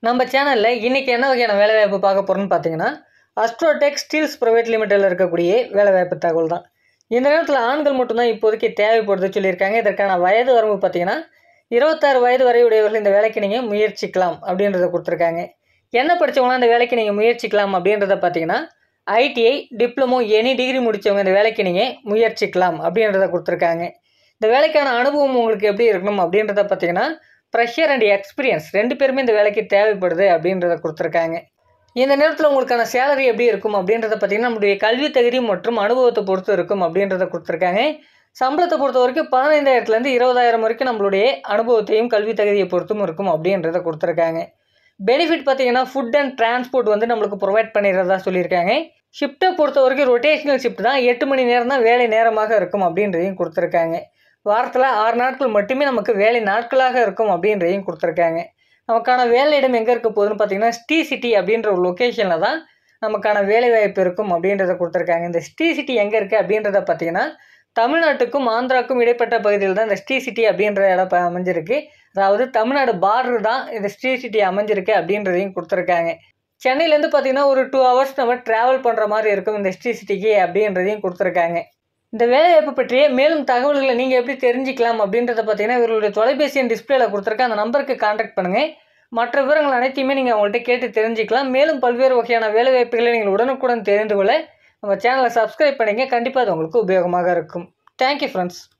நம்ம சேனலில் இன்றைக்கி என்ன வகையான வேலைவாய்ப்பு பார்க்க போகிறோம்னு பார்த்தீங்கன்னா அஸ்ட்ரோடெக் ஸ்டீல்ஸ் ப்ரைவேட் லிமிடெடில் இருக்கக்கூடிய வேலைவாய்ப்பு தகவல் தான் இந்த நேரத்தில் ஆண்கள் மட்டும்தான் இப்போதைக்கு தேவைப்படுது சொல்லியிருக்காங்க இதற்கான வயது வரம்பு பார்த்தீங்கன்னா இருபத்தாறு வயது வரை உடையவர்கள் இந்த வேலைக்கு நீங்கள் முயற்சிக்கலாம் அப்படின்றத கொடுத்துருக்காங்க என்ன படித்தவங்களாம் இந்த வேலைக்கு நீங்கள் முயற்சிக்கலாம் அப்படின்றத பார்த்தீங்கன்னா ஐடிஐ டிப்ளமோ எனி டிகிரி முடித்தவங்க இந்த வேலைக்கு நீங்கள் முயற்சிக்கலாம் அப்படின்றத கொடுத்துருக்காங்க இந்த வேலைக்கான அனுபவம் உங்களுக்கு எப்படி இருக்கணும் அப்படின்றத பார்த்தீங்கன்னா ப்ரெஷர் அண்ட் எக்ஸ்பீரியன்ஸ் ரெண்டு பேருமே இந்த வேலைக்கு தேவைப்படுது அப்படின்றத கொடுத்துருக்காங்க இந்த நேரத்தில் உங்களுக்கான சேலரி எப்படி இருக்கும் அப்படின்றத பார்த்தீங்கன்னா நம்மளுடைய கல்வி தகுதி மற்றும் அனுபவத்தை பொறுத்து இருக்கும் அப்படின்றத கொடுத்துருக்காங்க சம்பளத்தை பொறுத்த வரைக்கும் பதினைந்தாயிரத்துலேருந்து இருபதாயிரம் வரைக்கும் நம்மளுடைய அனுபவத்தையும் கல்வி தகுதியை பொறுத்தும் இருக்கும் அப்படின்றத கொடுத்துருக்காங்க பெனிஃபிட் பார்த்தீங்கன்னா ஃபுட் அண்ட் டிரான்ஸ்போர்ட் வந்து நம்மளுக்கு ப்ரொவைட் பண்ணிடுறதா சொல்லியிருக்காங்க ஷிஃப்ட்டை பொறுத்த வரைக்கும் ரொட்டேஷனல் ஷிஃப்ட் தான் எட்டு மணி நேரம் தான் வேலை நேரமாக இருக்கும் அப்படின்றதையும் கொடுத்துருக்காங்க வாரத்தில் ஆறு நாட்கள் மட்டுமே நமக்கு வேலை நாட்களாக இருக்கும் அப்படின்றதையும் கொடுத்துருக்காங்க நமக்கான வேலை இடம் எங்கே இருக்க போகுதுன்னு பார்த்தீங்கன்னா ஸ்டீ சிட்டி அப்படின்ற ஒரு லொக்கேஷனில் தான் நமக்கான வேலை வாய்ப்பு இருக்கும் அப்படின்றத கொடுத்துருக்காங்க இந்த ஸ்டீ சிட்டி எங்கே இருக்குது அப்படின்றத பார்த்தீங்கன்னா தமிழ்நாட்டுக்கும் ஆந்திராவுக்கும் இடைப்பட்ட பகுதியில் தான் இந்த ஸ்டீ சிட்டி அப்படின்ற இடம் இப்போ அமைஞ்சிருக்கு அதாவது தமிழ்நாடு பார்டர் தான் இந்த ஸ்டீ சிட்டி அமைஞ்சிருக்கு அப்படின்றதையும் கொடுத்துருக்காங்க சென்னையிலேருந்து பார்த்தீங்கன்னா ஒரு டூ ஹவர்ஸ் நம்ம ட்ராவல் பண்ணுற மாதிரி இருக்கும் இந்த ஸ்டீ சிட்டிக்கு அப்படின்றதையும் கொடுத்துருக்காங்க இந்த வேலைவாய்ப்பு பற்றிய மேலும் தகவல்களை நீங்கள் எப்படி தெரிஞ்சுக்கலாம் அப்படின்றத பார்த்தீங்கன்னா இவர்களுடைய தொலைபேசி எண் டிஸ்பிளேல கொடுத்துருக்க அந்த நம்பருக்கு காண்டாக்ட் பண்ணுங்கள் மற்ற விவரங்கள் அனைத்தையுமே நீங்கள் அவங்கள்ட்ட கேட்டு தெரிஞ்சுக்கலாம் மேலும் பல்வேறு வகையான வேலைவாய்ப்புகளை நீங்கள் உடனுக்குடன் தெரிந்து கொள்ள நம்ம சேனலை சப்ஸ்கிரைப் பண்ணிங்க கண்டிப்பாக அது உங்களுக்கு உபயோகமாக இருக்கும் தேங்க்யூ ஃப்ரெண்ட்ஸ்